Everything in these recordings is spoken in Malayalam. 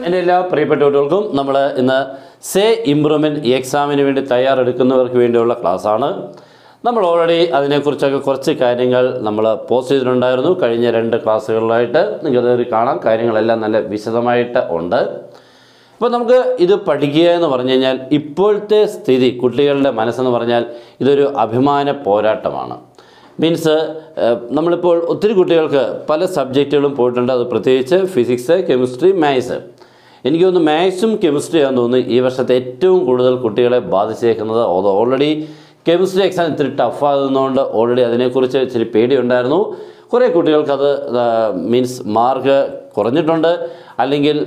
എൻ്റെ എല്ലാ പ്രിയപ്പെട്ട കുട്ടികൾക്കും നമ്മൾ ഇന്ന് സേ ഇമ്പ്രൂവ്മെൻറ്റ് എക്സാമിന് വേണ്ടി തയ്യാറെടുക്കുന്നവർക്ക് വേണ്ടിയുള്ള ക്ലാസ്സാണ് നമ്മൾ ഓൾറെഡി അതിനെക്കുറിച്ചൊക്കെ കുറച്ച് കാര്യങ്ങൾ നമ്മൾ പോസ്റ്റ് ചെയ്തിട്ടുണ്ടായിരുന്നു കഴിഞ്ഞ രണ്ട് ക്ലാസ്സുകളിലായിട്ട് നിങ്ങൾക്കത് കാണാം കാര്യങ്ങളെല്ലാം നല്ല വിശദമായിട്ട് ഉണ്ട് അപ്പോൾ നമുക്ക് ഇത് പഠിക്കുക എന്ന് പറഞ്ഞു കഴിഞ്ഞാൽ ഇപ്പോഴത്തെ സ്ഥിതി കുട്ടികളുടെ മനസ്സെന്ന് പറഞ്ഞാൽ ഇതൊരു അഭിമാന പോരാട്ടമാണ് മീൻസ് നമ്മളിപ്പോൾ ഒത്തിരി കുട്ടികൾക്ക് പല സബ്ജക്റ്റുകളും പോയിട്ടുണ്ട് അത് പ്രത്യേകിച്ച് ഫിസിക്സ് കെമിസ്ട്രി മാത്സ് എനിക്ക് തോന്നുന്നു മാത്സും കെമിസ്ട്രിയാണെന്ന് തോന്നുന്നു ഈ വർഷത്തെ ഏറ്റവും കൂടുതൽ കുട്ടികളെ ബാധിച്ചേക്കുന്നത് അത് ഓൾറെഡി കെമിസ്ട്രി എക്സാം ഇത്തിരി ടഫാകുന്നതുകൊണ്ട് ഓൾറെഡി അതിനെക്കുറിച്ച് ഇച്ചിരി പേടിയുണ്ടായിരുന്നു കുറേ കുട്ടികൾക്കത് മീൻസ് മാർക്ക് കുറഞ്ഞിട്ടുണ്ട് അല്ലെങ്കിൽ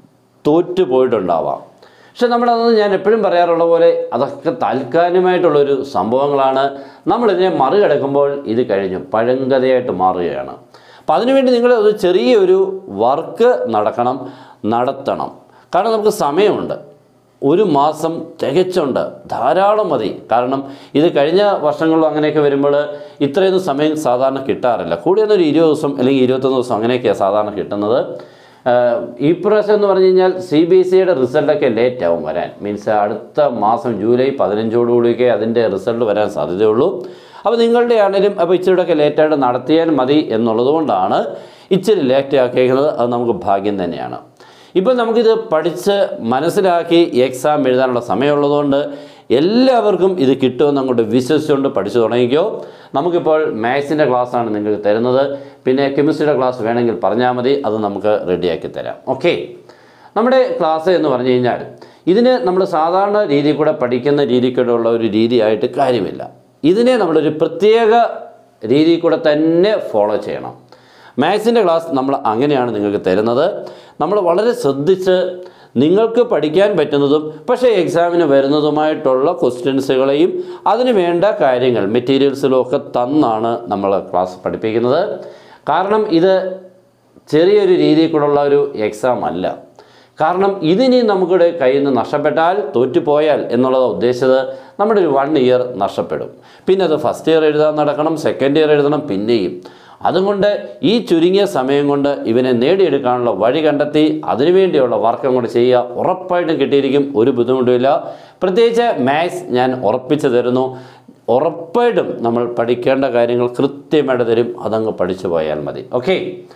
തോറ്റു പോയിട്ടുണ്ടാവാം പക്ഷെ നമ്മളതൊന്നും ഞാൻ എപ്പോഴും പറയാറുള്ള പോലെ അതൊക്കെ താൽക്കാലികമായിട്ടുള്ളൊരു സംഭവങ്ങളാണ് നമ്മളിതിനെ മറികടക്കുമ്പോൾ ഇത് കഴിഞ്ഞു പഴങ്കഥയായിട്ട് മാറുകയാണ് അപ്പം അതിനുവേണ്ടി നിങ്ങൾ ഒരു ചെറിയൊരു വർക്ക് നടക്കണം നടത്തണം കാരണം നമുക്ക് സമയമുണ്ട് ഒരു മാസം തികച്ചുണ്ട് ധാരാളം മതി കാരണം ഇത് കഴിഞ്ഞ വർഷങ്ങളിലും അങ്ങനെയൊക്കെ വരുമ്പോൾ ഇത്രയൊന്നും സമയം സാധാരണ കിട്ടാറില്ല കൂടിയൊന്നൊരു ഇരുപത് ദിവസം അല്ലെങ്കിൽ ഇരുപത്തൊന്ന് ദിവസം അങ്ങനെയൊക്കെയാണ് സാധാരണ കിട്ടുന്നത് ആഹ് ഈ പ്രാവശ്യം എന്ന് പറഞ്ഞു കഴിഞ്ഞാൽ സി ബി എസ് സിയുടെ റിസൾട്ടൊക്കെ ലേറ്റ് ആവും വരാൻ മീൻസ് അടുത്ത മാസം ജൂലൈ പതിനഞ്ചോടുകൂടിയൊക്കെ അതിൻ്റെ റിസൾട്ട് വരാൻ സാധ്യതയുള്ളൂ അപ്പോൾ നിങ്ങളുടെ ആണെങ്കിലും അപ്പോൾ ഇച്ചിരിയൊക്കെ ലേറ്റായിട്ട് നടത്തിയാൽ മതി എന്നുള്ളത് കൊണ്ടാണ് ഇച്ചിരി ലേറ്റ് ആക്കിയിരിക്കുന്നത് അത് നമുക്ക് ഭാഗ്യം തന്നെയാണ് ഇപ്പം നമുക്കിത് പഠിച്ച് മനസ്സിലാക്കി എക്സാം എഴുതാനുള്ള സമയമുള്ളതുകൊണ്ട് എല്ലാവർക്കും ഇത് കിട്ടുമെന്ന് അങ്ങോട്ട് വിശ്വസിച്ചുകൊണ്ട് പഠിച്ചു തുടങ്ങിക്കോ നമുക്കിപ്പോൾ മാത്സിൻ്റെ ക്ലാസ്സാണ് നിങ്ങൾക്ക് തരുന്നത് പിന്നെ കെമിസ്ട്രിയുടെ ക്ലാസ് വേണമെങ്കിൽ പറഞ്ഞാൽ മതി അത് നമുക്ക് റെഡിയാക്കി തരാം ഓക്കെ നമ്മുടെ ക്ലാസ് എന്ന് പറഞ്ഞു കഴിഞ്ഞാൽ ഇതിന് നമ്മൾ സാധാരണ രീതിയിൽ കൂടെ പഠിക്കുന്ന രീതിയിൽ കൂടെ ഉള്ള ഒരു രീതിയായിട്ട് കാര്യമില്ല ഇതിനെ നമ്മളൊരു പ്രത്യേക രീതിയിൽ കൂടെ തന്നെ ഫോളോ ചെയ്യണം മാത്സിൻ്റെ ക്ലാസ് നമ്മൾ അങ്ങനെയാണ് നിങ്ങൾക്ക് തരുന്നത് നമ്മൾ വളരെ ശ്രദ്ധിച്ച് നിങ്ങൾക്ക് പഠിക്കാൻ പറ്റുന്നതും പക്ഷേ എക്സാമിന് വരുന്നതുമായിട്ടുള്ള ക്വസ്റ്റ്യൻസുകളെയും അതിന് വേണ്ട കാര്യങ്ങൾ മെറ്റീരിയൽസിലും ഒക്കെ തന്നാണ് നമ്മൾ ക്ലാസ് പഠിപ്പിക്കുന്നത് കാരണം ഇത് ചെറിയൊരു രീതിയിൽ കൂടെയുള്ള ഒരു എക്സാം അല്ല കാരണം ഇതിനി നമുക്കിടെ കയ്യിൽ നിന്ന് നഷ്ടപ്പെട്ടാൽ തോറ്റുപോയാൽ എന്നുള്ളത് ഉദ്ദേശിച്ചത് നമ്മുടെ ഒരു വൺ ഇയർ നഷ്ടപ്പെടും പിന്നെ അത് ഫസ്റ്റ് ഇയർ എഴുതാൻ നടക്കണം സെക്കൻഡ് ഇയർ എഴുതണം പിന്നെയും അതുകൊണ്ട് ഈ ചുരുങ്ങിയ സമയം കൊണ്ട് ഇവനെ നേടിയെടുക്കാനുള്ള വഴി കണ്ടെത്തി അതിനുവേണ്ടിയുള്ള വർക്ക് അങ്ങോട്ട് ചെയ്യുക ഉറപ്പായിട്ടും കിട്ടിയിരിക്കും ഒരു ബുദ്ധിമുട്ടുമില്ല പ്രത്യേകിച്ച് മാത്സ് ഞാൻ ഉറപ്പിച്ചു തരുന്നു ഉറപ്പായിട്ടും നമ്മൾ പഠിക്കേണ്ട കാര്യങ്ങൾ കൃത്യമായിട്ട് തരും അതങ്ങ് പഠിച്ചു പോയാൽ മതി ഓക്കെ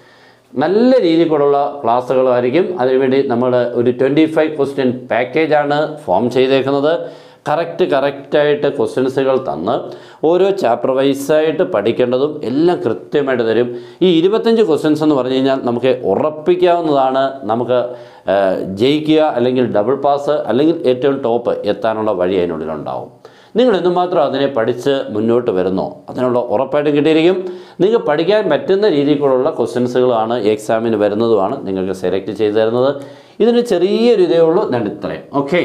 നല്ല രീതിയിലുള്ള ക്ലാസ്സുകളായിരിക്കും അതിനുവേണ്ടി നമ്മൾ ഒരു ട്വൻറ്റി ഫൈവ് ക്വസ്റ്റ്യൻ പാക്കേജാണ് ഫോം ചെയ്തേക്കുന്നത് കറക്റ്റ് കറക്റ്റായിട്ട് ക്വസ്റ്റ്യൻസുകൾ തന്ന് ഓരോ ചാപ്റ്റർ വൈസായിട്ട് പഠിക്കേണ്ടതും എല്ലാം കൃത്യമായിട്ട് തരും ഈ ഇരുപത്തഞ്ച് ക്വസ്റ്റ്യൻസ് എന്ന് പറഞ്ഞു കഴിഞ്ഞാൽ നമുക്ക് ഉറപ്പിക്കാവുന്നതാണ് നമുക്ക് ആ, ജയിക്കുക അല്ലെങ്കിൽ ഡബിൾ പാസ് അല്ലെങ്കിൽ ഏറ്റവും ടോപ്പ് എത്താനുള്ള വഴി അതിനുള്ളിലുണ്ടാവും നിങ്ങൾ എന്തുമാത്രം അതിനെ പഠിച്ച് മുന്നോട്ട് വരുന്നോ അതിനുള്ള ഉറപ്പായിട്ടും കിട്ടിയിരിക്കും നിങ്ങൾക്ക് പഠിക്കാൻ പറ്റുന്ന രീതിയിലുള്ള ക്വസ്റ്റ്യൻസുകളാണ് എക്സാമിന് വരുന്നതുമാണ് നിങ്ങൾക്ക് സെലക്ട് ചെയ്ത് തരുന്നത് ഇതിന് ചെറിയൊരു ഇതേ ഉള്ളൂ ഞാൻ ഇത്രയും ഓക്കെ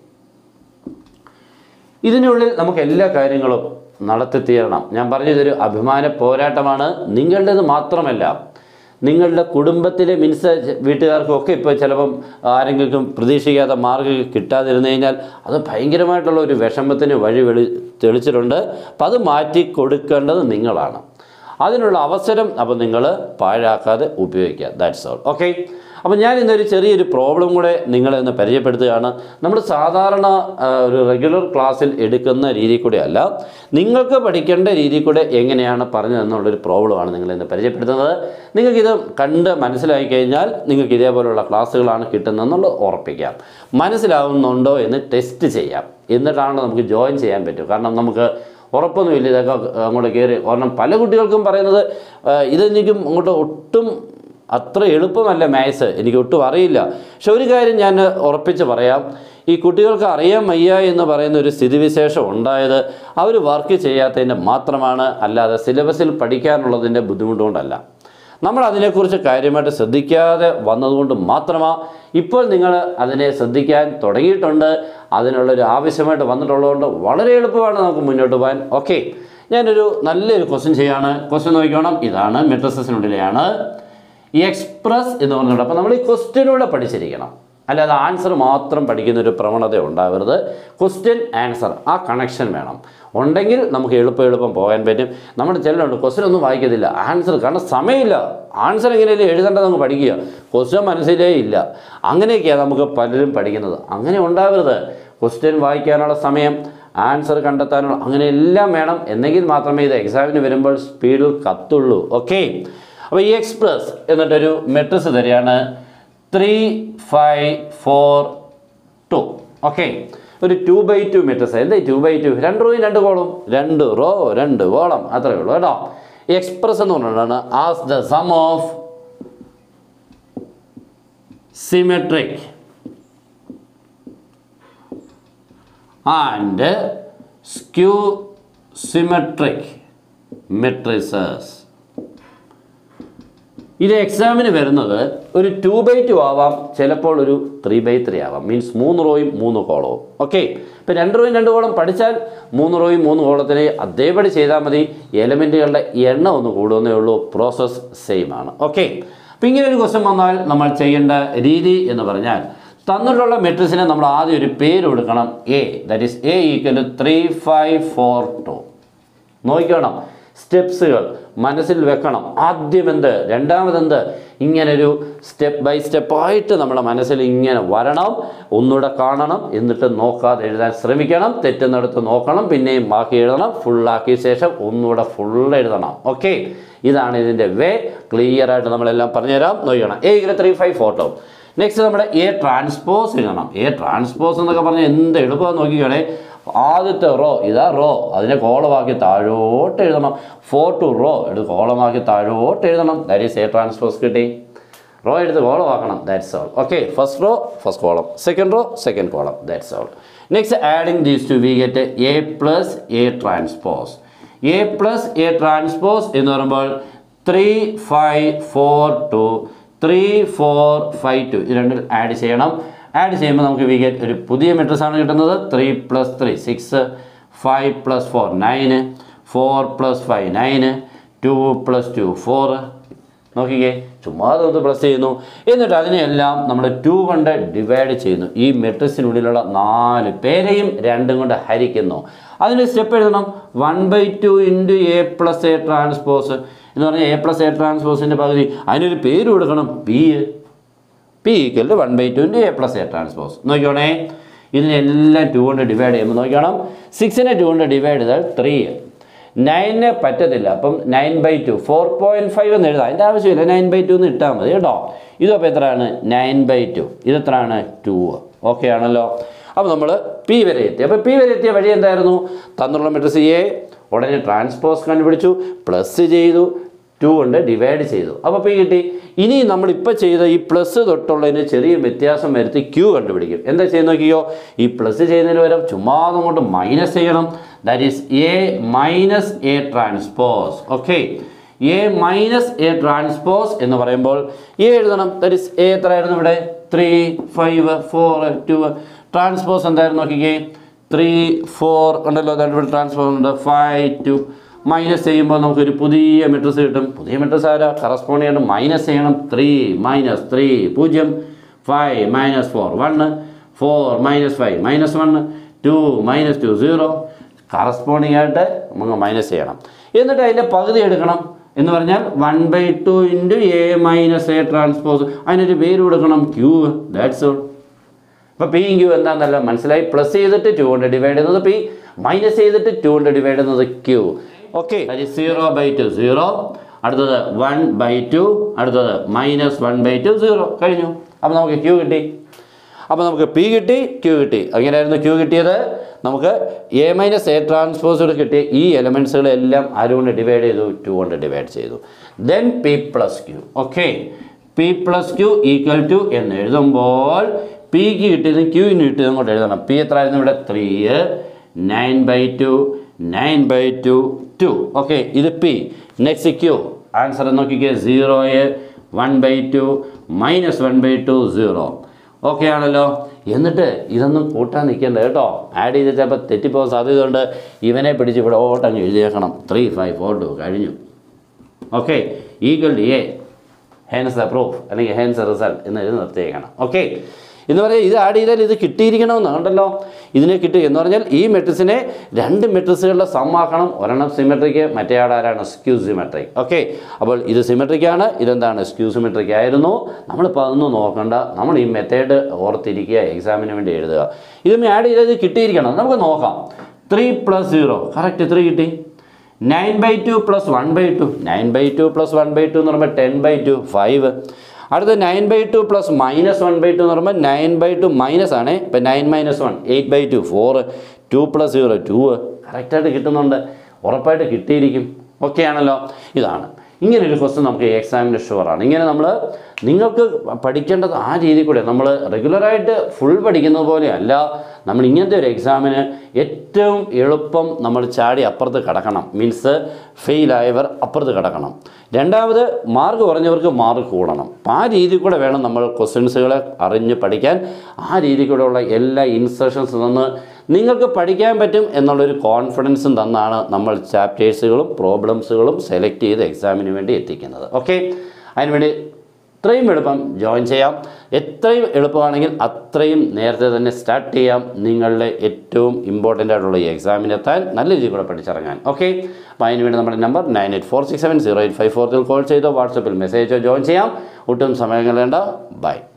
ഇതിനുള്ളിൽ നമുക്ക് എല്ലാ കാര്യങ്ങളും നടത്തി തീരണം ഞാൻ പറഞ്ഞതൊരു അഭിമാന പോരാട്ടമാണ് നിങ്ങളുടേത് മാത്രമല്ല നിങ്ങളുടെ കുടുംബത്തിലെ മിൻസ് വീട്ടുകാർക്കൊക്കെ ഇപ്പോൾ ചിലപ്പം ആരെങ്കിലും പ്രതീക്ഷിക്കാത്ത മാർക്ക് കിട്ടാതിരുന്നു കഴിഞ്ഞാൽ അത് ഭയങ്കരമായിട്ടുള്ള ഒരു വിഷമത്തിന് വഴി വെളി തെളിച്ചിട്ടുണ്ട് അപ്പം അത് മാറ്റി കൊടുക്കേണ്ടത് നിങ്ങളാണ് അതിനുള്ള അവസരം അപ്പോൾ നിങ്ങൾ പാഴാക്കാതെ ഉപയോഗിക്കുക ദാറ്റ്സ് ഓൾ ഓക്കെ അപ്പോൾ ഞാൻ ഇന്നൊരു ചെറിയൊരു പ്രോബ്ലം കൂടെ നിങ്ങളെ ഒന്ന് പരിചയപ്പെടുത്തുകയാണ് നമ്മൾ സാധാരണ ആ, ഒരു റെഗുലർ ക്ലാസ്സിൽ എടുക്കുന്ന രീതി കൂടെ അല്ല നിങ്ങൾക്ക് പഠിക്കേണ്ട രീതി കൂടെ എങ്ങനെയാണ് പറഞ്ഞു എന്നുള്ളൊരു പ്രോബ്ലമാണ് നിങ്ങളെ ഇന്ന് പരിചയപ്പെടുത്തുന്നത് നിങ്ങൾക്കിത് കണ്ട് മനസ്സിലാക്കി കഴിഞ്ഞാൽ നിങ്ങൾക്ക് ഇതേപോലുള്ള ക്ലാസ്സുകളാണ് കിട്ടുന്നതെന്നുള്ളത് ഉറപ്പിക്കാം മനസ്സിലാവുന്നുണ്ടോ എന്ന് ടെസ്റ്റ് ചെയ്യാം എന്നിട്ടാണ് നമുക്ക് ജോയിൻ ചെയ്യാൻ പറ്റും കാരണം നമുക്ക് ഉറപ്പൊന്നുമില്ല ഇതൊക്കെ അങ്ങോട്ട് കയറി കാരണം പല കുട്ടികൾക്കും പറയുന്നത് ആ, ഇതെനിക്കും അങ്ങോട്ട് ഒട്ടും അത്ര എളുപ്പമല്ല മാത്സ് എനിക്ക് ഒട്ടും അറിയില്ല പക്ഷെ ഒരു കാര്യം ഞാൻ ഉറപ്പിച്ച് പറയാം ഈ കുട്ടികൾക്ക് അറിയാൻ വയ്യ എന്ന് പറയുന്ന ഒരു സ്ഥിതിവിശേഷം ഉണ്ടായത് അവർ വർക്ക് ചെയ്യാത്തതിൻ്റെ മാത്രമാണ് അല്ലാതെ സിലബസിൽ പഠിക്കാനുള്ളതിൻ്റെ ബുദ്ധിമുട്ടുകൊണ്ടല്ല നമ്മൾ അതിനെക്കുറിച്ച് കാര്യമായിട്ട് ശ്രദ്ധിക്കാതെ വന്നതുകൊണ്ട് മാത്രമാണ് ഇപ്പോൾ നിങ്ങൾ അതിനെ ശ്രദ്ധിക്കാൻ തുടങ്ങിയിട്ടുണ്ട് അതിനുള്ളൊരു ആവശ്യമായിട്ട് വന്നിട്ടുള്ളതുകൊണ്ട് വളരെ എളുപ്പമാണ് നമുക്ക് മുന്നോട്ട് പോകാൻ ഓക്കെ ഞാനൊരു നല്ലൊരു ക്വസ്റ്റ്യൻ ചെയ്യാണ് ക്വസ്റ്റ്യൻ നോക്കിക്കോണം ഇതാണ് മെട്രസസിനുള്ളിലെയാണ് ഈ എക്സ്പ്രസ് എന്ന് പറഞ്ഞിട്ട് അപ്പോൾ നമ്മൾ ഈ ക്വസ്റ്റ്യനൂടെ പഠിച്ചിരിക്കണം അല്ലാതെ ആൻസർ മാത്രം പഠിക്കുന്ന ഒരു പ്രവണത ഉണ്ടാവരുത് ക്വസ്റ്റ്യൻ ആൻസർ ആ കണക്ഷൻ വേണം ഉണ്ടെങ്കിൽ നമുക്ക് എളുപ്പം എളുപ്പം പോകാൻ പറ്റും നമ്മുടെ ചിലരുണ്ട് ക്വസ്റ്റ്യൻ ഒന്നും വായിക്കത്തില്ല ആൻസർ കാരണം സമയമില്ല ആൻസർ എങ്ങനെയല്ലേ എഴുതേണ്ടത് നമുക്ക് പഠിക്കുക ക്വസ്റ്റ്യൻ മനസ്സിലേ ഇല്ല അങ്ങനെയൊക്കെയാണ് നമുക്ക് പലരും പഠിക്കുന്നത് അങ്ങനെ ഉണ്ടാവരുത് ക്വസ്റ്റ്യൻ വായിക്കാനുള്ള സമയം ആൻസർ കണ്ടെത്താനുള്ള അങ്ങനെ എല്ലാം വേണം എന്നെങ്കിൽ മാത്രമേ ഇത് എക്സാമിന് വരുമ്പോൾ സ്പീഡിൽ കത്തുള്ളൂ ഓക്കെ അപ്പോൾ ഈ എക്സ്പ്രസ് എന്നിട്ടൊരു മെട്രിക്സ് തരികയാണ് three five four two okay ഒരു ടു ബൈ ടു മെട്രിക്സ് എന്താ ടു ബൈ ടു രണ്ട് റോയും രണ്ട് കോളും രണ്ട് റോ രണ്ട് കോളം അത്രയേ ഉള്ളൂ കേട്ടോ എക്സ്പ്രസ് എന്ന് പറഞ്ഞിട്ടാണ് as the sum of symmetric and skew symmetric matrices ഇത് എക്സാമിന് വരുന്നത് ഒരു ടു ബൈ ടു ആവാം ചിലപ്പോൾ ഒരു ത്രീ ബൈ ത്രീ ആവാം മീൻസ് മൂന്ന് റോയും മൂന്ന് കോളവും ഓക്കെ ഇപ്പം രണ്ട് റോയും രണ്ട് കോളം പഠിച്ചാൽ മൂന്ന് റോയും മൂന്ന് കോളത്തിനെ അതേപടി ചെയ്താൽ മതി എലമെൻറ്റുകളുടെ എണ്ണം ഒന്ന് കൂടുന്നേ ഉള്ളൂ പ്രോസസ്സ് സെയിം ആണ് ഓക്കെ അപ്പം ഇങ്ങനെ ഒരു ക്വസ്റ്റ്യൻ വന്നാൽ നമ്മൾ ചെയ്യേണ്ട രീതി എന്ന് പറഞ്ഞാൽ തന്നിട്ടുള്ള മെട്രിക്സിനെ നമ്മൾ ആദ്യം ഒരു പേര് കൊടുക്കണം A that is A equal three five four two നോക്കണം സ്റ്റെപ്സുകൾ മനസ്സിൽ വെക്കണം ആദ്യം എന്ത് രണ്ടാമതെന്ത് ഇങ്ങനൊരു സ്റ്റെപ്പ് ബൈ സ്റ്റെപ്പായിട്ട് നമ്മുടെ മനസ്സിൽ ഇങ്ങനെ വരണം ഒന്നുകൂടെ കാണണം എന്നിട്ട് നോക്കാതെ എഴുതാൻ ശ്രമിക്കണം തെറ്റുന്നിടത്ത് നോക്കണം പിന്നെയും ബാക്കി എഴുതണം ഫുള്ളാക്കിയ ശേഷം ഒന്നുകൂടെ ഫുൾ എഴുതണം ഓക്കെ ഇതാണ് ഇതിൻ്റെ വേ ക്ലിയർ ആയിട്ട് നമ്മളെല്ലാം പറഞ്ഞുതരാം നോക്കണം എ ഇങ്ങനെ ത്രീ ഫൈവ് ഫോട്ടോ നെക്സ്റ്റ് നമ്മുടെ എ ട്രാൻസ്പോസ് എഴുതണം എ ട്രാൻസ്പോസ് എന്നൊക്കെ പറഞ്ഞാൽ എന്ത് എളുപ്പമെന്ന് നോക്കിക്കോണേ ആദ്യത്തെ റോ ഇതാ റോ അതിനെ കോളമാക്കി താഴോട്ട് എഴുതണം ഫോർ ടു റോ എടുത്ത് കോളമാക്കി താഴോട്ട് എഴുതണം ദാറ്റ് ഈസ് എ ട്രാൻസ്പോസ് കിട്ടി റോ എടുത്ത് കോളമാക്കണം that's all okay first row first column second row second column that's all next adding these two we get A plus A transpose A plus A transpose എന്ന് പറയുമ്പോൾ three five four two three four five two ഇത് രണ്ടും ആഡ് ചെയ്യണം ആഡ് ചെയ്യുമ്പോൾ നമുക്ക് വി ഗെറ്റ് ഒരു പുതിയ മെട്രിക്സ് ആണ് കിട്ടുന്നത് three plus three six five plus four nine four plus five nine two plus two four നോക്കിക്കേ ചുമ്മാതെ ഒന്ന് പ്ലസ് ചെയ്യുന്നു എന്നിട്ട് അതിനെയെല്ലാം നമ്മൾ ടു കൊണ്ട് ഡിവൈഡ് ചെയ്യുന്നു ഈ മെട്രിക്സിനുള്ളിലുള്ള നാല് പേരെയും രണ്ടും കൊണ്ട് ഹരിക്കുന്നു അതിന് സ്റ്റെപ്പ് എഴുതണം one by two into A plus A transpose എന്ന് പറഞ്ഞാൽ എ പ്ലസ് എ ട്രാൻസ്പോസിൻ്റെ പകുതി അതിനൊരു പേര് കൊടുക്കണം P P equal to one by two into A plus A transpose നോക്കിക്കോണേ ഇതിനെല്ലാം ടു കൊണ്ട് ഡിവൈഡ് ചെയ്യുമ്പോൾ നോക്കണം സിക്സിനെ ടു കൊണ്ട് ഡിവൈഡ് ചെയ്താൽ ത്രീ നയനെ പറ്റത്തില്ല അപ്പം nine by two four point five എന്ന് എഴുതാം അതിൻ്റെ ആവശ്യമില്ല നയൻ ബൈ ടു എന്ന് ഇട്ടാൽ മതി കേട്ടോ ഇതപ്പോൾ എത്രയാണ് നയൻ ബൈ ടു ഇതെത്രയാണ് ടു ഓക്കെ ആണല്ലോ അപ്പോൾ നമ്മൾ പി വരെ എത്തി അപ്പോൾ പി വരെ എത്തിയ വഴി എന്തായിരുന്നു തന്നുള്ള മെട്രിക്സ് എ ഉടനെ ട്രാൻസ്പോസ് കണ്ടുപിടിച്ചു പ്ലസ് ചെയ്തു ടു കൊണ്ട് ഡിവൈഡ് ചെയ്തു അപ്പോൾ പി കിട്ടി ഇനി നമ്മളിപ്പോൾ ചെയ്ത ഈ പ്ലസ് തൊട്ടുള്ളതിന് ചെറിയ വ്യത്യാസം വരുത്തി ക്യൂ കണ്ടുപിടിക്കും എന്താ ചെയ്യുന്ന നോക്കിയോ ഈ പ്ലസ് ചെയ്യുന്നതിന് പകരം ചുമ്മാ അങ്ങോട്ട് മൈനസ് ചെയ്യണം that is A minus A transpose okay A minus A transpose എന്ന് പറയുമ്പോൾ എ എഴുതണം ദാറ്റ് ഈസ് എ എത്രയായിരുന്നു ഇവിടെ three five four two transpose എന്തായിരുന്നു നോക്കിക്കേ ത്രീ ഫോർ ഉണ്ടല്ലോ അതായത് ഇവിടെ ട്രാൻസ്പോസ് ഉണ്ട് ഫൈവ് ടു മൈനസ് ചെയ്യുമ്പോൾ നമുക്കൊരു പുതിയ മെട്രിക്സ് കിട്ടും പുതിയ മെട്രിക്സ് ആരാ കറസ്പോണ്ട് ചെയ്യണം മൈനസ് ചെയ്യണം ത്രീ മൈനസ് ത്രീ പൂജ്യം five minus four one four minus five minus one two minus two zero corresponding ആയിട്ട് നമുക്ക് മൈനസ് ചെയ്യണം എന്നിട്ട് അതിൻ്റെ പകുതി എടുക്കണം എന്ന് പറഞ്ഞാൽ one by two into A minus A transpose അതിനൊരു പേര് കൊടുക്കണം ക്യൂ ദാറ്റ്സ് ഓൾ അപ്പോൾ പി ക്യൂ എന്താണെന്നല്ല മനസ്സിലായി പ്ലസ് ചെയ്തിട്ട് ടു കൊണ്ട് ഡിവൈഡ് ചെയ്യുന്നത് പി മൈനസ് ചെയ്തിട്ട് ടു കൊണ്ട് ഡിവൈഡ് ചെയ്യുന്നത് Q okay zero by two zero അടുത്തത് വൺ ബൈ ടു അടുത്തത് minus one by two zero കഴിഞ്ഞു അപ്പോൾ നമുക്ക് ക്യൂ കിട്ടി അപ്പോൾ നമുക്ക് പി കിട്ടി ക്യൂ കിട്ടി അങ്ങനെയായിരുന്നു ക്യൂ കിട്ടിയത് നമുക്ക് എ മൈനസ് എ ട്രാൻസ്പോസോട് കിട്ടിയ ഈ എലമെൻസുകളെല്ലാം ആരുകൊണ്ട് ഡിവൈഡ് ചെയ്തു ടു കൊണ്ട് ഡിവൈഡ് ചെയ്തു then P plus Q okay P plus Q equal to എന്ന് എഴുതുമ്പോൾ പിക്ക് കിട്ടിയതും ക്യൂവിന് കിട്ടിയതും കൊണ്ട് എഴുതണം പി എത്ര ആയിരുന്നു ഇവിടെ three nine by two nine by two two okay ഇത് പി നെക്സ്റ്റ് ക്യൂ ആൻസർ നോക്കിക്കേ zero one by two minus one by two zero okay ആണല്ലോ എന്നിട്ട് ഇതൊന്നും കൂട്ടാൻ നിൽക്കണ്ട കേട്ടോ ആഡ് ചെയ്ത് ചിലപ്പോൾ തെറ്റിപ്പോകാൻ സാധ്യതയുണ്ട് ഇവനെ പിടിച്ച് ഇവിടെ ഓട്ടങ്ങ് എഴുതിയേക്കണം ത്രീ ഫൈവ് ഫോർ ടു കഴിഞ്ഞു okay equal to A hence the proof അല്ലെങ്കിൽ ഹെൻസ് റിസൾട്ട് എന്ന് എഴുതി നിർത്തിയേക്കണം ഓക്കെ എന്ന് പറഞ്ഞാൽ ഇത് ആഡ് ചെയ്താൽ ഇത് കിട്ടിയിരിക്കണമെന്ന് കണ്ടല്ലോ ഇതിനെ കിട്ടി എന്ന് പറഞ്ഞാൽ ഈ മെട്രിക്സിനെ രണ്ട് മെട്രിക്സുകളുടെ സമ്മാക്കണം ഒരെണ്ണം സിമെട്രിക്ക് മറ്റേ ആൾ ആരാണ് സ്ക്യൂ സിമെട്രിക് ഓക്കെ അപ്പോൾ ഇത് സിമെട്രിക്കാണ് ഇതെന്താണ് സ്ക്യൂ സിമെട്രിക് ആയിരുന്നു നമ്മളിപ്പോൾ അതൊന്നും നോക്കണ്ട നമ്മൾ ഈ മെത്തേഡ് ഓർത്തിരിക്കുക എക്സാമിന് വേണ്ടി എഴുതുക ഇതും ആഡ് ചെയ്തത് കിട്ടിയിരിക്കണം നമുക്ക് നോക്കാം three plus zero correct three കിട്ടി nine by two plus one by two nine by two plus one by two എന്ന് പറയുമ്പോൾ ടെൻ ബൈ ടു ഫൈവ് അടുത്ത nine by two plus minus one by two എന്ന് പറയുമ്പോൾ നയൻ ബൈ ടു മൈനസ് ആണ് ഇപ്പം nine minus one eight by two four two plus zero two കറക്റ്റായിട്ട് കിട്ടുന്നുണ്ട് ഉറപ്പായിട്ട് കിട്ടിയിരിക്കും ഓക്കെ ആണല്ലോ ഇതാണ് ഇങ്ങനെ ഒരു ക്വസ്റ്റ്യൻ നമുക്ക് എക്സാമിന് ഷുവറാണ് ഇങ്ങനെ നമ്മൾ നിങ്ങൾക്ക് പഠിക്കേണ്ടത് ആ രീതിയിൽ കൂടെ നമ്മൾ റെഗുലറായിട്ട് ഫുൾ പഠിക്കുന്നത് പോലെ അല്ല നമ്മൾ ഇങ്ങനത്തെ ഒരു എക്സാമിന് ഏറ്റവും എളുപ്പം നമ്മൾ ചാടി അപ്പുറത്ത് കടക്കണം മീൻസ് ഫെയിലായവർ അപ്പുറത്ത് കടക്കണം രണ്ടാമത് മാർക്ക് കുറഞ്ഞവർക്ക് മാർക്ക് കൂടണം അപ്പം ആ രീതിയിൽ കൂടെ വേണം നമ്മൾ ക്വസ്റ്റ്യൻസുകളെ അറിഞ്ഞ് പഠിക്കാൻ ആ രീതിയിൽ കൂടെയുള്ള എല്ലാ ഇൻസ്ട്രക്ഷൻസ് തന്ന് നിങ്ങൾക്ക് പഠിക്കാൻ പറ്റും എന്നുള്ളൊരു കോൺഫിഡൻസും തന്നാണ് നമ്മൾ ചാപ്റ്റേഴ്സുകളും പ്രോബ്ലംസുകളും സെലക്ട് ചെയ്ത് എക്സാമിന് വേണ്ടി എത്തിക്കുന്നത് ഓക്കെ അതിനുവേണ്ടി എത്രയും എളുപ്പം ജോയിൻ ചെയ്യാം എത്രയും എളുപ്പമാണെങ്കിൽ അത്രയും നേരത്തെ തന്നെ സ്റ്റാർട്ട് ചെയ്യാം നിങ്ങളുടെ ഏറ്റവും ഇമ്പോർട്ടൻ്റ് ആയിട്ടുള്ള ഈ എക്സാമിനെത്താൻ നല്ല രീതിയിൽ കൂടെ പഠിച്ചിറങ്ങാൻ ഓക്കെ അപ്പോൾ അതിന് വേണ്ടി നമ്മുടെ number nine eight four six seven zero eight five ഫോറിൽ കോൾ ചെയ്തോ വാട്സപ്പിൽ മെസ്സേജോ ജോയിൻ ചെയ്യാം ഒട്ടും സമയം കളയേണ്ട ബൈ